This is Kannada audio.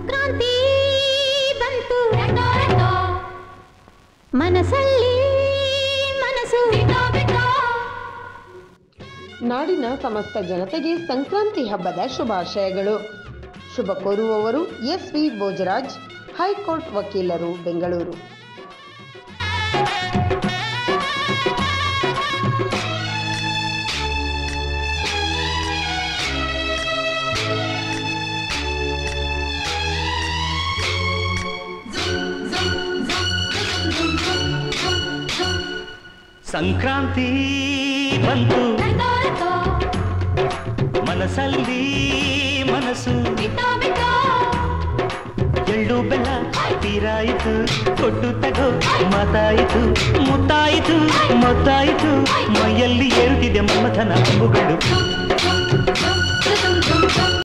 ಸಂಕ್ರಾಂತಿ ಬಂತು ಮನಸ್ಸಲ್ಲಿ ಮನಸ್ಸು ನಾಡಿನ ಸಮಸ್ತ ಜನತೆಗೆ ಸಂಕ್ರಾಂತಿ ಹಬ್ಬದ ಶುಭಾಶಯಗಳು ಶುಭ ಕೋರುವವರು ಎಸ್ ವಿ ಭೋಜರಾಜ್ ಹೈಕೋರ್ಟ್ ವಕೀಲರು ಬೆಂಗಳೂರು ಸಂಕ್ರಾಂತಿ ಬಂತು ಮನಸ್ಸಲ್ಲಿ ಮನಸ್ಸು ಎಳ್ಳು ಬೆಲ್ಲ ತೀರಾಯಿತು ಕೊಟ್ಟು ತಗೋ ಮಾತಾಯಿತು ಮುತ್ತಾಯಿತು ಮೊತ್ತಾಯಿತು ಮೈಯಲ್ಲಿ ಏರುತ್ತಿದೆ ಮಮಥನ ಅಂಬುಗಳು